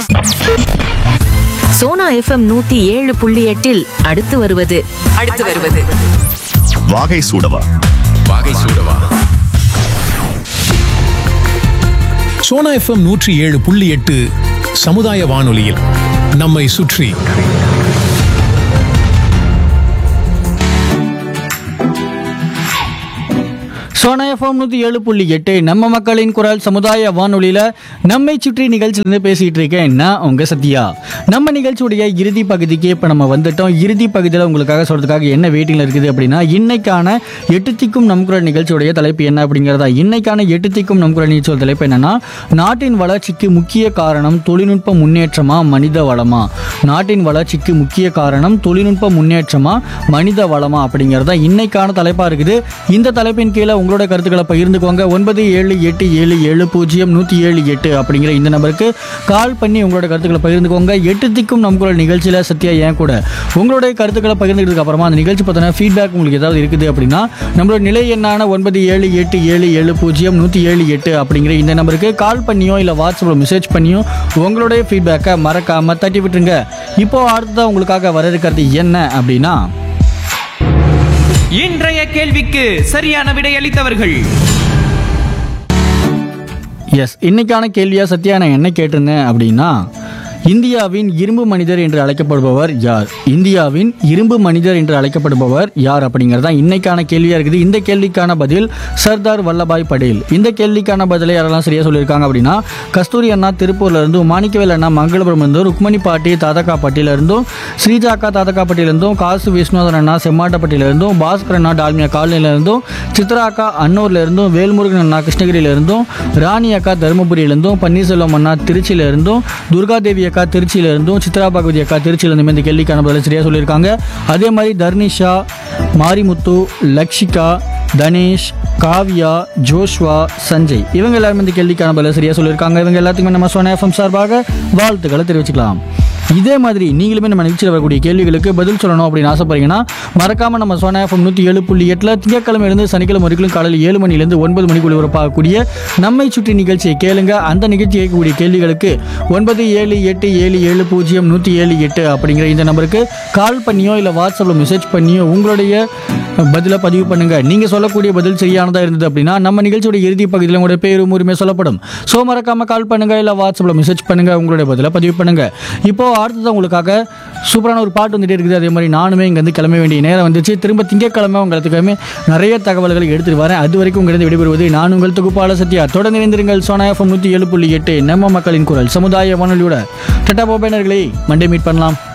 Sona FM நூத்தி ஏழு புள்ளி எட்டில் அடுத்து வருவது அடுத்து வருவது வாகை சூடவா வாகை சூடவா சோனா எஃப்எம் நூற்றி ஏழு புள்ளி எட்டு சமுதாய வானொலியில் நம்மை சுற்றி சோனா எஃப்எம் நூற்றி ஏழு புள்ளி எட்டு நம்ம மக்களின் குரல் சமுதாய வானொலியில் நம்மை சுற்றி நிகழ்ச்சியிலேருந்து பேசிகிட்டு இருக்கேன் நான் உங்கள் சத்யா நம்ம நிகழ்ச்சியுடைய இறுதி பகுதிக்கு இப்போ நம்ம வந்துட்டோம் இறுதி பகுதியில் உங்களுக்காக சொல்கிறதுக்காக என்ன வெயிட்டிங்கில் இருக்குது அப்படின்னா இன்னைக்கான எட்டு திக்கும் நம் குரல் நிகழ்ச்சியுடைய தலைப்பு என்ன அப்படிங்கிறதா இன்னைக்கான எட்டு திக்கும் நம் குரல் நிகழ்ச்சியோட தலைப்பு என்னன்னா நாட்டின் வளர்ச்சிக்கு முக்கிய காரணம் தொழில்நுட்ப முன்னேற்றமா மனித வளமா நாட்டின் வளர்ச்சிக்கு முக்கிய காரணம் தொழில்நுட்ப முன்னேற்றமா மனித வளமா அப்படிங்கிறதா இன்னைக்கான தலைப்பாக இருக்குது இந்த தலைப்பின் கீழே உங்களோட கருத்துக்களை பகிர்ந்துக்கோங்க ஒன்பது ஏழு எட்டு ஏழு ஏழு பூஜ்ஜியம் நூற்றி ஏழு எட்டு அப்படிங்கிற இந்த நம்பருக்கு கால் பண்ணி உங்களோட கருத்துக்களை பகிர்ந்துக்கோங்க எட்டு திக்கும் நம்ம குரல் நிகழ்ச்சியில் சத்யா ஏன் கூட உங்களுடைய கருத்துக்களை பகிர்ந்துக்கிறதுக்கு அப்புறமா அந்த நிகழ்ச்சி பார்த்தோன்னா ஃபீட்பேக் உங்களுக்கு ஏதாவது இருக்குது அப்படின்னா நம்மளோட நிலை எண்ணான ஒன்பது ஏழு எட்டு ஏழு ஏழு பூஜ்ஜியம் நூற்றி ஏழு எட்டு அப்படிங்கிற இந்த நம்பருக்கு கால் பண்ணியோ இல்லை வாட்ஸ்அப்பில் மெசேஜ் பண்ணியோ உங்களுடைய ஃபீட்பேக்கை மறக்காமல் தட்டி விட்டுருங்க இப்போ அடுத்ததான் உங்களுக்காக வர இருக்கிறது என்ன அப்படின்னா இன்றைய கேள்விக்கு சரியான விடையளித்தவர்கள் எஸ் இன்னைக்கான கேள்வியா சத்யா நான் என்ன கேட்டிருந்தேன் அப்படின்னா இந்தியாவின் இரும்பு மனிதர் என்று அழைக்கப்படுபவர் யார் இந்தியாவின் இரும்பு மனிதர் என்று அழைக்கப்படுபவர் யார் அப்படிங்கிறது தான் இன்னைக்கான கேள்வியா இருக்குது இந்த கேள்விக்கான பதில் சர்தார் வல்லபாய் படேல் இந்த கேள்விக்கான பதிலை யாரெல்லாம் சரியா சொல்லியிருக்காங்க அப்படின்னா கஸ்தூரி அண்ணா திருப்பூர்ல இருந்தும் மாணிக்கவேல் அண்ணா மங்களபுரம் இருந்தும் ருக்மணி பாட்டி தாதகாப்பட்டியில இருந்தும் ஸ்ரீஜாக்கா தாதகாப்பட்டியில இருந்தும் காசு விஸ்வநாதன் அண்ணா செம்மாட்டப்பட்டியில இருந்தும் பாஸ்கர் அண்ணா டால்மியா காலனில இருந்தும் சித்ரா அக்கா அன்னூர்ல இருந்தும் வேல்முருகன் அண்ணா கிருஷ்ணகிரியில இருந்தும் ராணி அக்கா தருமபுரியில இருந்தும் பன்னீர்செல்வம் அண்ணா திருச்சியில இருந்தும் துர்காதேவி அக்கா திருச்சியில இருந்தும் சித்ரா பகவதி அக்கா திருச்சியில இருந்தும் இந்த கேள்விக்கான பதில் சரியா சொல்லியிருக்காங்க அதே மாதிரி தர்னிஷா மாரிமுத்து லக்ஷிகா தனேஷ் காவ்யா ஜோஷ்வா சஞ்சய் இவங்க எல்லாரும் இந்த கேள்விக்கான பதில் சரியா சொல்லியிருக்காங்க இவங்க எல்லாத்துக்குமே நம்ம சோனா எஃப்எம் சார்பாக வாழ்த்துக்களை தெரிவிச்சுக்கலாம் இதே மாதிரி நீங்களுமே நம்ம நிகழ்ச்சியில் வரக்கூடிய கேள்விகளுக்கு பதில் சொல்லணும் அப்படின்னு ஆசைப்படுறீங்கன்னா மறக்காம நம்ம சோனா எஃப்எம் நூற்றி ஏழு புள்ளி எட்டில் திங்கக்கிழமையிலிருந்து சனிக்கிழமை வரைக்கும் காலையில் ஏழு மணிலேருந்து ஒன்பது மணிக்குள்ள ஒளிபரப்பாகக்கூடிய நம்மை சுற்றி நிகழ்ச்சியை கேளுங்க அந்த நிகழ்ச்சி கேட்கக்கூடிய கேள்விகளுக்கு ஒன்பது ஏழு எட்டு ஏழு ஏழு பூஜ்ஜியம் நூற்றி ஏழு எட்டு அப்படிங்கிற இந்த நம்பருக்கு கால் பண்ணியோ இல்லை வாட்ஸ்அப்பில் மெசேஜ் பண்ணியோ உங்களுடைய பதிலை பதிவு பண்ணுங்க நீங்க சொல்லக்கூடிய பதில் சரியானதா இருந்தது அப்படின்னா நம்ம நிகழ்ச்சியோட இறுதி பகுதியில் உங்களுடைய பேரும் உரிமை சொல்லப்படும் ஸோ மறக்காம கால் பண்ணுங்க இல்லை வாட்ஸ்அப்பில் மெசேஜ் பண்ணுங்க உங்களுடைய பதிலை பதிவு பண்ணுங்க இப்போ அடுத்தது உங்களுக்காக சூப்பரான ஒரு பாட்டு வந்துட்டே இருக்குது அதே மாதிரி நானுமே இங்கேருந்து கிளம்ப வேண்டிய நேரம் வந்துச்சு திரும்ப திங்கக்கிழமை உங்களுக்காகவே நிறைய தகவல்களை எடுத்துட்டு வரேன் அது வரைக்கும் உங்களிடம் விடைபெறுவது நான் உங்கள் தொகுப்பாளர் சத்யா தொடர்ந்து இணைந்திருங்கள் சோனா எஃப்எம் நூற்றி ஏழு புள்ளி எட்டு நம்ம மக்களின் குரல் சமுதாய வானொலியோட டட்டா போபேனர்களை மண்டே மீட் பண்ணலாம்